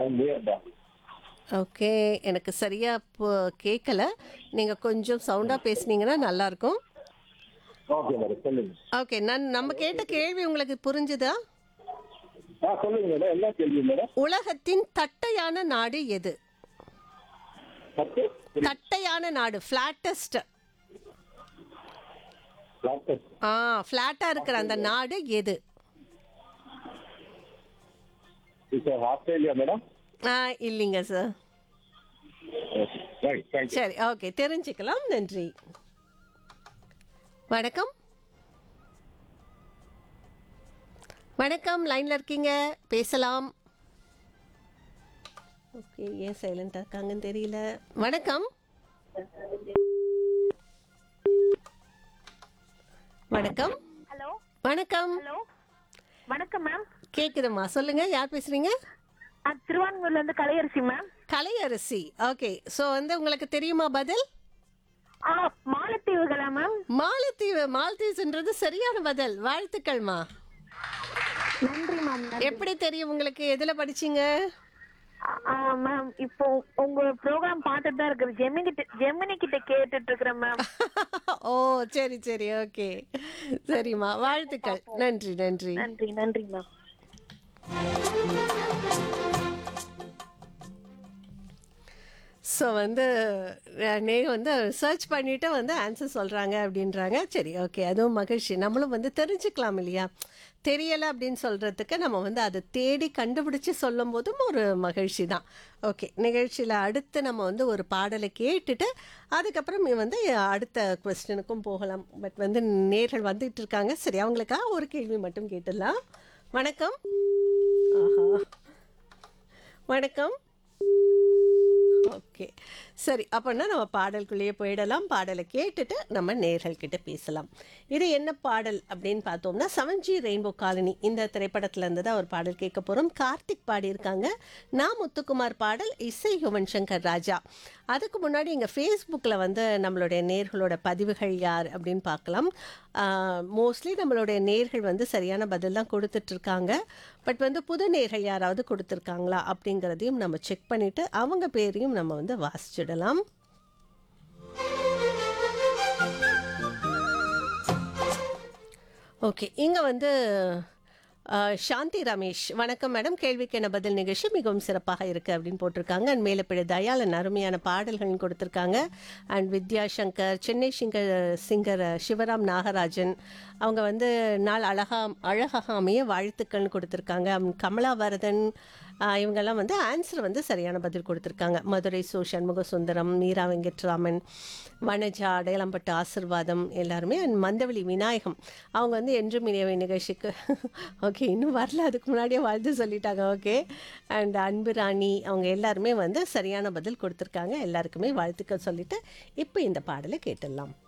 near தான் okay எனக்கு சரியா இப்போ கேட்கல நீங்க கொஞ்சம் சவுண்டா பேசுனீங்கன்னா நல்லா இருக்கும் ஓகே மேடம் சொல்லுங்க ஓகே நான் நம்ம கேட்ட கேள்வி உங்களுக்கு புரிஞ்சுதா ஆ சொல்லுங்க மேடம் என்ன கேள்வி மேடம் உலகத்தின் தட்டையான நாடு எது பத்து தட்டையான நாடு ஃபிளாட்டஸ்ட் லாக்டஸ் ஆ ஃப்ளாட்டா இருக்கிற அந்த நாடு எது இப்போ ஆஸ்திரேலியா மேடம் ஆ இல்லைங்க சார் ரைட் தேங்க்யூ சரி ஓகே தெரிஞ்சுக்கலாம் நன்றி வணக்கம் வணக்கம் லைன்ல இருக்கீங்க பேசலாம் ஓகே ஏன் சைலண்டா இருக்காங்கன்னு தெரியல வணக்கம் வணக்கம் ஹலோ வணக்கம் ஹலோ வணக்கம் மேம் கேக்குதுமா சொல்லுங்க யார் பேசுறீங்க திருவான்மூர்ல இருந்து Kalaiyarasi ma'am Kalaiyarasi okay so வந்து உங்களுக்கு தெரியுமா பதில் ஆ மாலத்தீவுகளா மேம் மாலத்தீவு மாலத்தீவ்ஸ்ன்றது சரியான பதில் வாழ்த்துக்கள்மா நன்றி மேம் எப்படி தெரியும் உங்களுக்கு எதுல படிச்சீங்க மேம் இப்போ உங்க ப்ரோக்ராம் பார்த்துட்டு தான் இருக்கிறேன் ஜெமினி கிட்ட ஜெமினி கிட்ட கேட்டுட்டு இருக்கிறேன் மேம் ஓ சரி சரி ஓகே சரிம்மா வாழ்த்துக்கள் நன்றி நன்றி நன்றி நன்றி மேம் ஸோ வந்து நே வந்து சர்ச் பண்ணிட்டு வந்து ஆன்சர் சொல்கிறாங்க அப்படின்றாங்க சரி ஓகே அதுவும் மகிழ்ச்சி நம்மளும் வந்து தெரிஞ்சுக்கலாம் இல்லையா தெரியலை அப்படின்னு சொல்கிறதுக்கு நம்ம வந்து அதை தேடி கண்டுபிடிச்சு சொல்லும் போதும் ஒரு மகிழ்ச்சி தான் ஓகே நிகழ்ச்சியில் அடுத்து நம்ம வந்து ஒரு பாடலை கேட்டுட்டு அதுக்கப்புறம் வந்து அடுத்த கொஸ்டினுக்கும் போகலாம் பட் வந்து நேர்கள் வந்துட்டு இருக்காங்க சரி அவங்களுக்காக ஒரு கேள்வி மட்டும் கேட்டுடலாம் வணக்கம் ஆஹா வணக்கம் ஓகே சரி அப்போனா நம்ம பாடலுக்குள்ளேயே போயிடலாம் பாடலை கேட்டுட்டு நம்ம நேர்கள்கிட்ட பேசலாம் இது என்ன பாடல் அப்படின்னு பார்த்தோம்னா செவன் ஜி ரெயின்போ காலனி இந்த திரைப்படத்துல இருந்து தான் ஒரு பாடல் கேட்க போகிறோம் கார்த்திக் பாடியிருக்காங்க நான் முத்துக்குமார் பாடல் இசை யுவன் சங்கர் ராஜா அதுக்கு முன்னாடி எங்கள் ஃபேஸ்புக்கில் வந்து நம்மளுடைய நேர்களோட பதிவுகள் யார் அப்படின்னு பார்க்கலாம் மோஸ்ட்லி நம்மளுடைய நேர்கள் வந்து சரியான பதில் தான் கொடுத்துட்ருக்காங்க பட் வந்து புது நேர்கள் யாராவது கொடுத்துருக்காங்களா அப்படிங்கிறதையும் நம்ம செக் பண்ணிவிட்டு அவங்க பேரையும் நம்ம வந்து வாசிச்சிடலாம் ஓகே இங்கே வந்து அஹ், சாந்தி ரமேஷ் வணக்கம் மேடம் கேள்விக்கு என்ன பதில் நிகழ்ச்சி மிகவும் சிறப்பாக இருக்குது அப்படின்னு போட்டிருக்காங்க அண்ட் மேலப்பிழை தயாளன் அருமையான பாடல்கள் கொடுத்துருக்காங்க and Vidyashankar Chennai singer singer Sivaram Nagarajan அவங்க வந்து நாள் அழகா அழகாக அமைய வாழ்த்துக்கள்னு கொடுத்துருக்காங்க அம், கமலாவரதன் ஆஹ், இவங்கெல்லாம் வந்து ஆன்சர் வந்து சரியான பதில் கொடுத்துருக்காங்க மதுரை சோ சண்முக சுந்தரம் மீரா வெங்கட்ராமன் வனஜா அடையாளம்பட்டு ஆசிர்வாதம் எல்லாருமே அண்ட் மந்தவெளி விநாயகம் அவங்க வந்து என்றும் இனியவை நிகழ்ச்சிக்கு ஓகே இன்னும் வரல அதுக்கு முன்னாடியே வாழ்த்து சொல்லிட்டாங்க ஓகே அண்ட் அன்பு ராணி அவங்க எல்லாருமே வந்து சரியான பதில் கொடுத்துருக்காங்க எல்லாருக்குமே வாழ்த்துக்கள் சொல்லிட்டு இப்போ இந்த பாடலை கேட்டுடலாம்